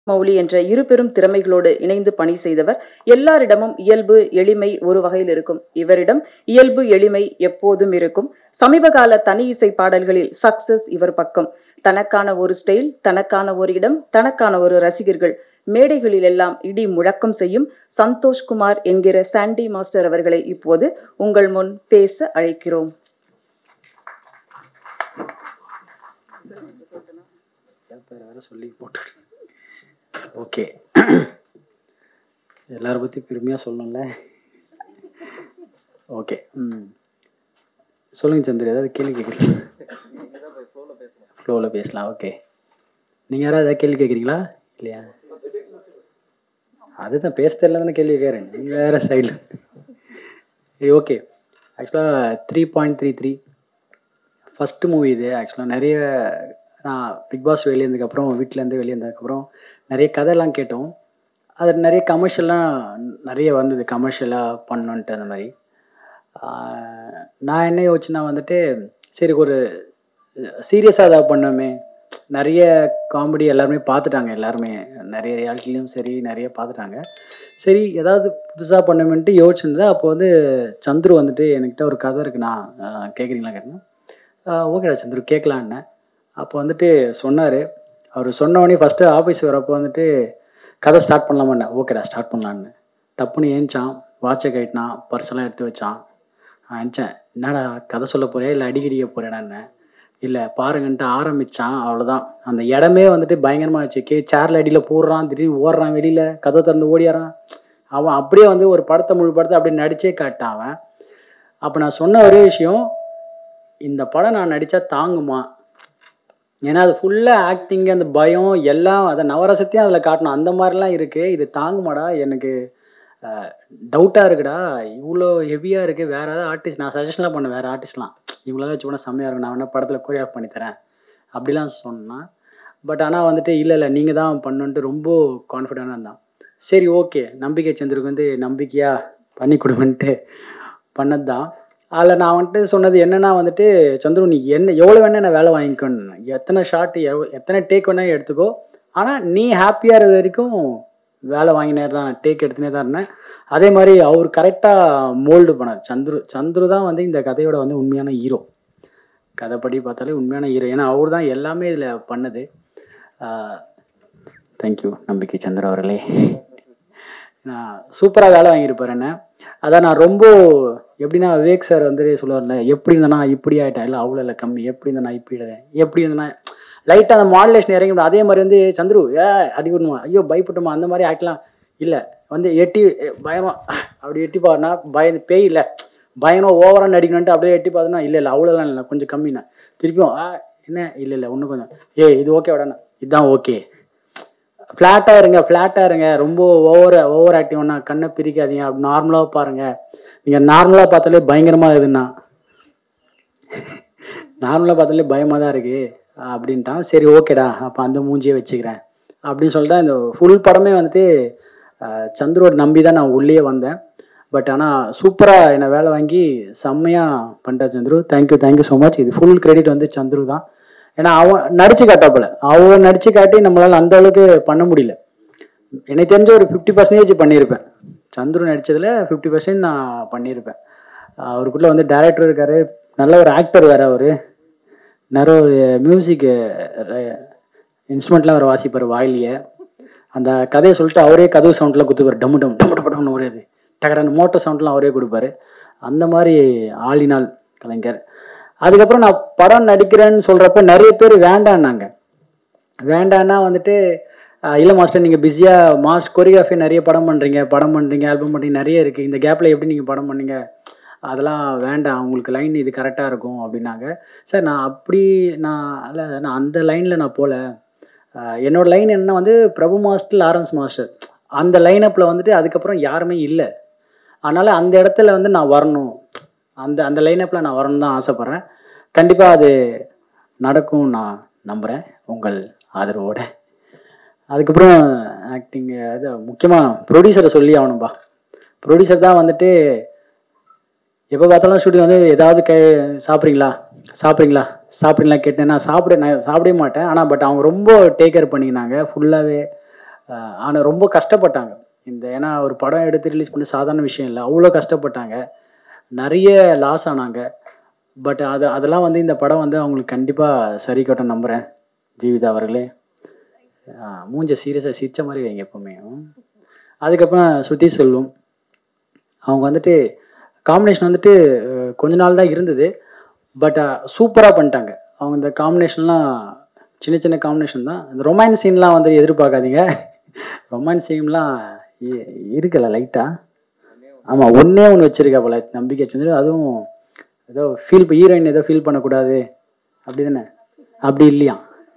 மௌலி என்ற இரு பெரும் திறமைகளோடு இணைந்து பணி செய்தவர் எல்லாரிடமும் இயல்பு எளிமை ஒரு வகையில் இருக்கும் இவரிடம் இயல்பு எளிமை எப்போதும் இருக்கும் சமீபகால தனி இசை பாடல்களில் சக்சஸ் இவர் பக்கம் தனக்கான ஒரு ஸ்டைல் தனக்கான ஒரு இடம் தனக்கான ஒரு ரசிகர்கள் மேடைகளில் எல்லாம் இடி முழக்கம் செய்யும் சந்தோஷ்குமார் என்கிற சாண்டி மாஸ்டர் அவர்களை இப்போது உங்கள் முன் பேச அழைக்கிறோம் பேர் வேற சொல்லி போட்டு ஓகே எல்லாரை பற்றி பெருமையாக சொல்லணும்ல ஓகே ம் சொல்லுங்கள் சந்திர ஏதாவது கேள்வி கேட்குறீங்களா ஃப்ளோவில் பேசலாம் ஓகே நீங்கள் யாராவது ஏதாவது கேள்வி கேட்குறீங்களா இல்லையா அதுதான் பேச தெரியல தானே கேள்வி கேட்குறேன் நீங்கள் வேறு சைடில் ஓகே ஆக்சுவலாக three point three three first movie இது ஆக்சுவலாக நிறைய நான் பிக் பாஸ் வெளியே இருந்ததுக்கப்புறம் வீட்டிலேருந்து வெளியே இருந்ததுக்கப்புறம் நிறைய கதையெல்லாம் கேட்டோம் அது நிறைய கமர்ஷியல்லாம் நிறைய வந்தது கமர்ஷியலாக பண்ணணுன்ட்டு அந்த மாதிரி ஆஹ் நான் என்ன யோசிச்சுன்னா வந்துட்டு சரி ஒரு சீரியஸாக ஏதாவது பண்ணோமே நிறைய காமெடி எல்லாருமே பார்த்துட்டாங்க எல்லாருமே நிறைய ரியாலிட்டிலையும் சரி நிறைய பார்த்துட்டாங்க சரி ஏதாவது புதுசாக பண்ணோமேன்ட்டு யோசிச்சிருந்தேன் அப்போ வந்து சந்துரு வந்துட்டு என்கிட்ட ஒரு கதை இருக்குண்ணா ஆஹ் கேட்குறீங்களா கேட்டேன் ஓகேடா சந்துரு கேட்கலான்னு அப்போ வந்துட்டு சொன்னார் அவர் சொன்னவொடனே ஃபஸ்ட்டு ஆஃபீஸ் வரப்போ வந்துட்டு கதை ஸ்டார்ட் பண்ணலாமாண்ணே ஓகேடா ஸ்டார்ட் பண்ணலான்னு டப்புன்னு ஏஞ்சான் வாட்சை கட்டினான் பர்செல்லாம் எடுத்து வச்சான் நான் நினச்சேன் என்னடா கதை சொல்ல போறியா இல்லை அடிக்கடிக்க போறேடான்னு இல்லை பாருங்கன்ட்டு ஆரம்பித்தான் அவ்வளோதான் அந்த இடமே வந்துட்டு பயங்கரமாக வச்சு கே சேரில் அடியில் போடுறான் திடீர்னு ஓடுறான் வெளியில் கதவை திறந்து ஓடியாரான் அவன் அப்படியே வந்து ஒரு படத்தை முழு படத்தை அப்படியே நடிச்சே காட்டான் அவன் அப்போ நான் சொன்ன ஒரே விஷயம் இந்த படம் நான் நடித்தா தாங்குமா ஏன்னா அது ஃபுல்லாக ஆக்டிங் அந்த பயம் எல்லாம் அதை நவரசத்தையும் அதில் காட்டணும் அந்த மாதிரிலாம் இருக்குது இது தாங்குமாடா எனக்கு டவுட்டாக இருக்குடா இவ்வளோ ஹெவியாக இருக்குது வேறு ஏதாவது ஆர்டிஸ்ட் நான் சஜஷன்லாம் பண்ணேன் வேறு ஆர்டிஸ்ட்லாம் இவங்களால வச்சு போனால் செம்மையாக இருக்கும் நான் வேணால் படத்தில் கொரியாஃப் பண்ணித்தரேன் அப்படிலாம் சொன்னான் பட் ஆனால் வந்துட்டு இல்லை இல்லை நீங்கள் தான் பண்ணுன்ட்டு ரொம்ப கான்ஃபிடென்ட்டாக இருந்தான் சரி ஓகே நம்பிக்கை சந்திருக்கு வந்து நம்பிக்கையாக பண்ணி கொடுங்கன்ட்டு பண்ணது தான் அதில் நான் வந்துட்டு சொன்னது என்னன்னா வந்துட்டு சந்துரு நீ என்ன எவ்வளோ வேணா நான் வேலை வாங்கிக்கணும் எத்தனை ஷாட் எவ் எத்தனை டேக் வேணா எடுத்துக்கோ ஆனால் நீ ஹாப்பியாக இருக்கிற வரைக்கும் வேலை வாங்கினே தான் டேக் எடுத்துனே தான் இருந்தேன் அதே மாதிரி அவர் கரெக்டாக மோல்டு பண்ணார் சந்துரு சந்துரு தான் வந்து இந்த கதையோட வந்து உண்மையான ஹீரோ கதைப்படி பார்த்தாலே உண்மையான ஹீரோ ஏன்னா அவர் தான் எல்லாமே இதில் பண்ணது தேங்க்யூ நம்பிக்கை சந்திர அவர்களே நான் சூப்பராக வேலை வாங்கியிருப்பார் என்ன அதான் நான் ரொம்ப எப்படின்னா விவேக் சார் வந்து சொல்லுவார்ல எப்படி இருந்தனா இப்படி ஆகிட்டேன் இல்லை அவ்வளோ இல்லை கம்மி எப்படி இருந்தனா இப்படி ஆயிட்டேன். எப்படி இருந்தனா லைட்டாக அந்த மாடுலேஷன் இறங்கி விடும். அதே மாதிரி வந்து சந்துரு ஏ அடி விடணுமா ஐயோ பயப்பட்டுமா அந்த மாதிரி ஆக்கலாம் இல்லை வந்து எட்டி பயமா அப்படி எட்டி பாருனா பயந்து பேய் இல்லை பயங்கரம் ஓவராக நடிக்கணுன்ட்டு அப்படியே எட்டி பார்த்தோன்னா இல்லை இல்லை அவ்வளோலாம் இல்லை கொஞ்சம் கம்மிண்ணா திருப்பியும் ஆ என்ன இல்லை இல்லை இன்னும் கொஞ்சம் ஏய் இது ஓகே விடண்ணா இதுதான் ஓகே ஃப்ளாட்டாக இருங்க ஃப்ளாட்டாக இருங்க ரொம்ப ஓவர் ஓவர் ஆக்டிவ் ஒன்றா கண்ணை பிரிக்காதீங்க அப்படி நார்மலாக பாருங்க நீங்கள் நார்மலாக பார்த்தாலே பயங்கரமாக இருக்குதுண்ணா நார்மலாக பார்த்தாலே பயமாக தான் இருக்குது அப்படின்ட்டான் சரி ஓகேடா அப்போ அந்த மூஞ்சியை வச்சுக்கிறேன் அப்படின்னு சொல்லிட்டு இந்த ஃபுல் படமே வந்துட்டு அஹ், சந்துருவோட நம்பி தான் நான் உள்ளே வந்தேன் பட் ஆனால் சூப்பராக என்னை வேலை வாங்கி செம்மையாக பண்ணிட்டா Chandru thank you thank you so much இது ஃபுல் கிரெடிட் வந்து சந்துரு தான் ஏன்னா அவன் நடிச்சு காட்டாப்புல அவன் நடிச்சு காட்டி நம்மளால அந்த அளவுக்கு பண்ண முடியல எனக்கு தெரிஞ்ச ஒரு ஃபிஃப்டி பர்சன்டேஜ் பண்ணியிருப்பேன் சந்துரு நடிச்சதுல ஃபிஃப்டி பர்சன்ட் நான் பண்ணியிருப்பேன் அவருக்குள்ள வந்து டைரக்டர் இருக்காரு நல்ல ஒரு ஆக்டர் வேற அவரு நிறைய ஒரு மியூசிக் இன்ஸ்ட்ருமெண்ட்லாம் வேறு வாசிப்பார் வாயிலேயே அந்த கதையை சொல்லிட்டு அவரே கதவு சவுண்ட்லாம் குத்துப்பார் டம்மு டம் டம்மு டம்மு டம்னு ஒரே இது டக்கடான மோட்டர் சவுண்ட்லாம் அவரே கொடுப்பாரு அந்த மாதிரி ஆளினால் கலைஞர் அதுக்கப்புறம் நான் படம் நடிக்கிறேன்னு சொல்கிறப்ப நிறைய பேர் வேண்டான்னாங்க வேண்டான்னா வந்துட்டு ஆஹ் இல்லை மாஸ்டர் நீங்கள் பிஸியாக மாஸ் கொரியோகிராஃபி நிறைய படம் பண்ணுறீங்க படம் பண்ணுறீங்க ஆல்பம் பண்ணுறீங்க நிறைய இருக்குது இந்த கேப்பில் எப்படி நீங்கள் படம் பண்ணீங்க அதெல்லாம் வேண்டாம் உங்களுக்கு லைன் இது கரெக்டாக இருக்கும் அப்படின்னாங்க சார் நான் அப்படி நான் இல்லை நான் அந்த லைனில் நான் போகல ஆஹ் என்னோட லைன் என்ன வந்து பிரபு மாஸ்டர் லாரன்ஸ் மாஸ்டர் அந்த லைனப்பில் வந்துட்டு அதுக்கப்புறம் யாருமே இல்லை அதனால் அந்த இடத்துல வந்து நான் வரணும் அந்த அந்த லைனப்பில் நான் வரணும்னு தான் ஆசைப்பட்றேன் கண்டிப்பாக அது நடக்கும் நான் நம்புகிறேன் உங்கள் ஆதரவோட அதுக்கப்புறம் ஆக்டிங் அது முக்கியமாக ப்ரொடியூசரை சொல்லி ஆகணும்பா ப்ரொடியூசர் தான் வந்துட்டு எப்போ பார்த்தாலும் ஷூட்டிங் வந்து ஏதாவது கை சாப்பிட்றீங்களா சாப்பிட்றீங்களா சாப்பிட்றீங்களா கேட்டேன் நான் சாப்பிட நான் சாப்பிடவே மாட்டேன் ஆனால் பட் அவங்க ரொம்ப டேக் கேர் பண்ணிக்கினாங்க ஃபுல்லாகவே ஆனால் ரொம்ப கஷ்டப்பட்டாங்க இந்த ஏன்னா ஒரு படம் எடுத்து ரிலீஸ் பண்ணி சாதாரண விஷயம் இல்லை அவ்வளோ கஷ்டப்பட்டாங்க நிறைய லாஸ் ஆனாங்க பட் அது அதெல்லாம் வந்து இந்த படம் வந்து அவங்களுக்கு கண்டிப்பாக சரி கட்டும் நம்புகிறேன் ஜீவிதா அவர்களே ஆ, மூஞ்ச சீரியஸாக சிரிச்ச மாதிரி வைங்க எப்பவுமே ம். அதுக்கப்புறம் சுத்தி செல்வம் அவங்க வந்துட்டு காம்பினேஷன் வந்துட்டு அஹ், கொஞ்ச நாள் தான் இருந்தது பட் சூப்பராக பண்ணிட்டாங்க அவங்க இந்த காம்பினேஷன்லாம் சின்ன சின்ன காம்பினேஷன் தான் இந்த ரொமான்ஸ் சீன்லாம் வந்து எதிர்பார்க்காதீங்க ரொமான்ஸ் சீன்லாம் இருக்குல்ல லைட்டாக ஆமாம் ஒன்றே ஒன்று வச்சிருக்கா போல நம்பிக்கை சந்திர அதுவும் ஏதோ ஃபீல் ஹீரோயின் ஏதோ ஃபீல் பண்ணக்கூடாது அப்படி தானே அப்படி இல்லையா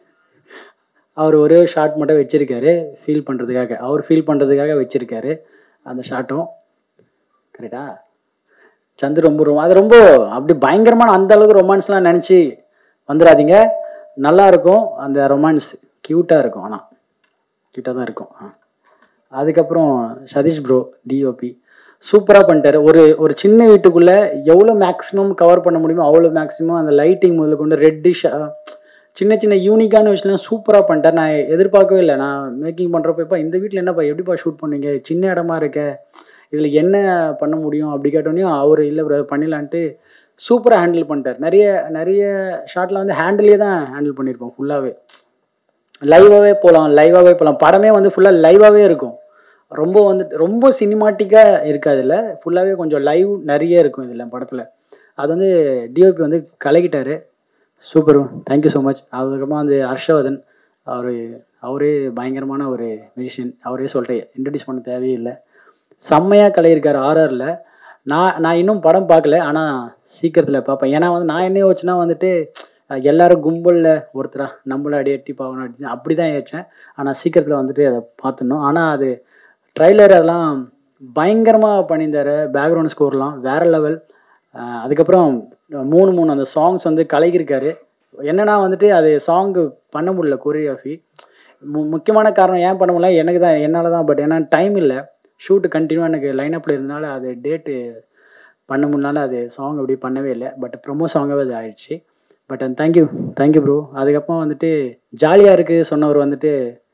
அவர் ஒரே ஒரு ஷாட் மட்டும் வச்சிருக்காரு ஃபீல் பண்ணுறதுக்காக அவர் ஃபீல் பண்ணுறதுக்காக வச்சிருக்காரு அந்த ஷாட்டும் கரெக்டா சந்து ரொம்ப ரொம்ப அது ரொம்ப அப்படி பயங்கரமான அந்த அளவுக்கு ரொமான்ஸ்லாம் நினச்சி வந்துடாதீங்க நல்லா இருக்கும் அந்த ரொமான்ஸ் க்யூட்டாக இருக்கும் ஆனால் க்யூட்டாக தான் இருக்கும் ஆ அதுக்கப்புறம் சதீஷ் ப்ரோ டிஓபி சூப்பராக பண்ணிட்டாரு ஒரு ஒரு சின்ன வீட்டுக்குள்ளே எவ்வளோ மேக்ஸிமம் கவர் பண்ண முடியுமோ அவ்வளோ மேக்ஸிமம் அந்த லைட்டிங் முதல்ல கொண்டு ரெட்டிஷ் சின்ன சின்ன யூனிக்கான விஷயம்லாம் சூப்பராக பண்ணிட்டார் நான் எதிர்பார்க்கவே இல்லை நான் மேக்கிங் பண்ணுறப்ப இப்போ இந்த வீட்டில் என்னப்பா எப்படிப்பா ஷூட் பண்ணீங்க சின்ன இடமா இருக்க இதில் என்ன பண்ண முடியும் அப்படி கேட்டோன்னே அவர் இல்லை ப்ரோ பண்ணிடலான்ட்டு சூப்பராக ஹேண்டில் பண்ணிட்டார் நிறைய நிறைய ஷாட்டில் வந்து ஹேண்டிலே தான் ஹேண்டில் பண்ணியிருப்போம் ஃபுல்லாகவே லைவாகவே போகலாம் லைவாகவே போகலாம் படமே வந்து ஃபுல்லாக லைவாகவே இருக்கும் ரொம்ப வந்து ரொம்ப சினிமாட்டிக்காக இருக்காது இதில் ஃபுல்லாகவே கொஞ்சம் லைவ் நிறைய இருக்கும் இதில் படத்தில் அது வந்து டிஓபி வந்து கலக்கிட்டாரு சூப்பர் தேங்க்யூ ஸோ மச் அதுக்கப்புறமா வந்து ஹர்ஷவர்தன் அவர் அவரே பயங்கரமான ஒரு மியூசிஷியன் அவரே சொல்லிட்டு இன்ட்ரடியூஸ் பண்ண தேவையே இல்லை செம்மையாக கலையிருக்கார் ஆர்ஆரில் நான் நான் இன்னும் படம் பார்க்கல ஆனால் சீக்கிரத்தில் பார்ப்பேன் ஏன்னா வந்து நான் என்ன யோசிச்சுன்னா வந்துட்டு அஹ், எல்லாரும் கும்பலில் ஒருத்தரா நம்மள அடி எட்டி பார்க்கணும் அப்படி அப்படி தான் யோசிச்சேன் ஆனால் சீக்கிரத்தில் வந்துட்டு அதை பார்த்துடணும் ஆனால் அது ட்ரைலர் அதெல்லாம் பயங்கரமாக பண்ணியிருந்தாரு பேக்ரவுண்ட் ஸ்கோர்லாம் வேற லெவல் அதுக்கப்புறம் மூணு மூணு அந்த சாங்ஸ் வந்து கலகியிருக்காரு என்னன்னா வந்துட்டு அது சாங்கு பண்ண முடியல கொரியோகிராஃபி மு முக்கியமான காரணம் ஏன் பண்ண முடியல எனக்கு தான் என்னால் தான் பட் ஏன்னா டைம் இல்லை ஷூட்டு கண்டினியூவாக எனக்கு லைனப்பில் இருந்தனால அது டேட்டு பண்ண முடியனால அது சாங் அப்படி பண்ணவே இல்லை பட் ப்ரொமோ சாங்காகவே அது ஆயிடுச்சு பட் தேங்க்யூ தேங்க்யூ ப்ரோ அதுக்கப்புறம் வந்துட்டு ஜாலியாக இருக்குது சொன்னவர் வந்துட்டு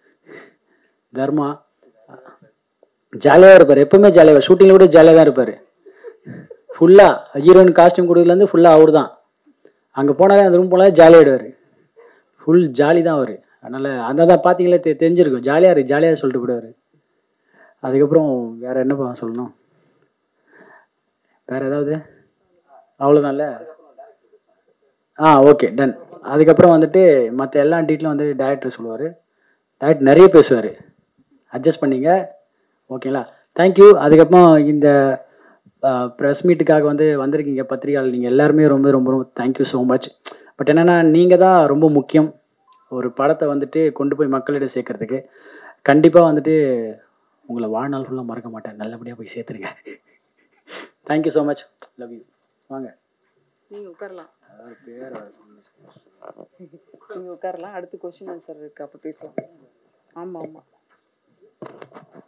தர்மா ஜாலியாக இருப்பார் எப்பவுமே ஜாலியாக ஷூட்டிங்கில் கூட ஜாலியாக தான் இருப்பார் ஃபுல்லாக ஹீரோயின் காஸ்டியூம் கொடுக்குறதுலேருந்து ஃபுல்லாக அவர் தான் அங்கே போனாலே அந்த ரூம் போனாலே ஜாலியாகிடுவார் ஃபுல் ஜாலி தான் அவர் அதனால் அந்த தான் பார்த்தீங்களே தெ தெரிஞ்சிருக்கும் ஜாலியாக இருக்கு ஜாலியாக சொல்லிட்டு போயிடுவார் அதுக்கப்புறம் வேற என்னப்பா சொல்லணும் வேற ஏதாவது அவ்வளோதான்ல ஆ ஓகே டன் அதுக்கப்புறம் வந்துட்டு மற்ற எல்லா டீட்டெயிலும் வந்து டேரக்டர் சொல்லுவார் டேரக்டர் நிறைய பேசுவார் அட்ஜஸ்ட் பண்ணிங்க ஓகேங்களா தேங்க்யூ அதுக்கப்புறம் இந்த ப்ரெஸ் மீட்டுக்காக வந்து வந்திருக்கீங்க பத்திரிகையாளர் நீங்கள் எல்லாருமே ரொம்ப ரொம்ப ரொம்ப தேங்க்யூ ஸோ மச் பட் என்னென்னா நீங்கள் தான் ரொம்ப முக்கியம் ஒரு படத்தை வந்துட்டு கொண்டு போய் மக்களிடம் சேர்க்கறதுக்கு கண்டிப்பாக வந்துட்டு உங்களை வாழ்நாள் ஃபுல்லாக மறக்க மாட்டேன் நல்லபடியாக போய் சேர்த்துருங்க thank you so much love you வாங்க நீங்க உட்காரலாம் அவர் பேர் அவர் சொன்னேன். நீங்க உட்காரலாம் அடுத்து கொஸ்டின் ஆன்சர் இருக்கு அப்ப பேசலாம் ஆமா ஆமா